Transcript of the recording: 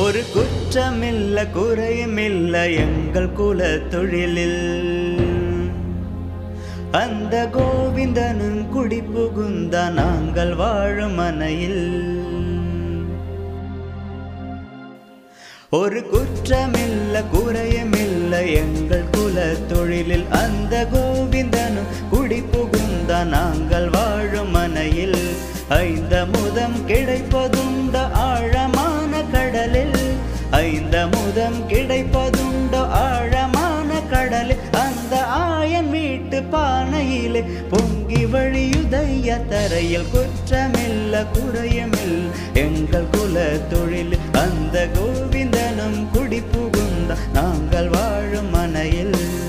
ஒரு குற்றமில்ல குறையுமில்ல எங்கள் குல தொழிலில் அந்த கோவிந்தனும் குடி புகுந்த நாங்கள் வாழும் மனையில் ஒரு குற்றமில்ல குறையுமில்ல எங்கள் குல தொழிலில் அந்த கோவிந்தனும் குடி புகுந்த நாங்கள் வாழும் மனையில் ஐந்த முதம் கிடைப்பதுண்ட ஆழமான கடலில் ஐந்த முதம் கிடைப்பதுண்ட ஆழமான கடலில் அந்த ஆயன் வீட்டு பானையிலே பொங்கி வழியுதைய தரையில் குற்றமில்ல குறையுமில் எங்கள் குல தொழில் அந்த கோவிந்தனும் குடி புகுந்த நாங்கள் வாழும் மனையில்